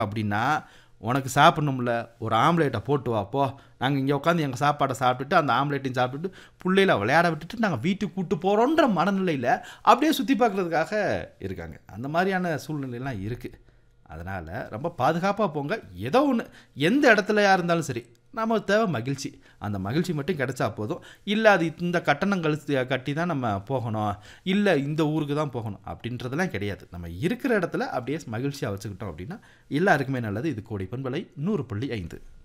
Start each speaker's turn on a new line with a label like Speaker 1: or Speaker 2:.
Speaker 1: அப்படின்னா உனக்கு சாப்பிடணும்ல ஒரு ஆம்லேட்டை போட்டு வா போ நாங்கள் இங்கே உட்காந்து எங்கள் சாப்பாடை சாப்பிட்டுட்டு அந்த ஆம்லேட்டையும் சாப்பிட்டுட்டு பிள்ளையில விளையாட விட்டுட்டு நாங்கள் வீட்டுக்கு கூட்டு போகிறோன்ற மனநிலையில் அப்படியே சுற்றி பார்க்குறதுக்காக இருக்காங்க அந்த மாதிரியான சூழ்நிலையெல்லாம் இருக்குது அதனால் ரொம்ப பாதுகாப்பாக போங்க ஏதோ ஒன்று எந்த இடத்துலையா இருந்தாலும் சரி நம்ம தேவை மகிழ்ச்சி அந்த மகிழ்ச்சி மட்டும் கிடைச்சா போதும் இல்லை அது இந்த கட்டணம் கழித்து கட்டி தான் நம்ம போகணும் இல்லை இந்த ஊருக்கு தான் போகணும் அப்படின்றதெல்லாம் கிடையாது நம்ம இருக்கிற இடத்துல அப்படியே மகிழ்ச்சியாக வச்சுக்கிட்டோம் அப்படின்னா எல்லாருக்குமே நல்லது இது கோடி பண்பலை நூறு புள்ளி ஐந்து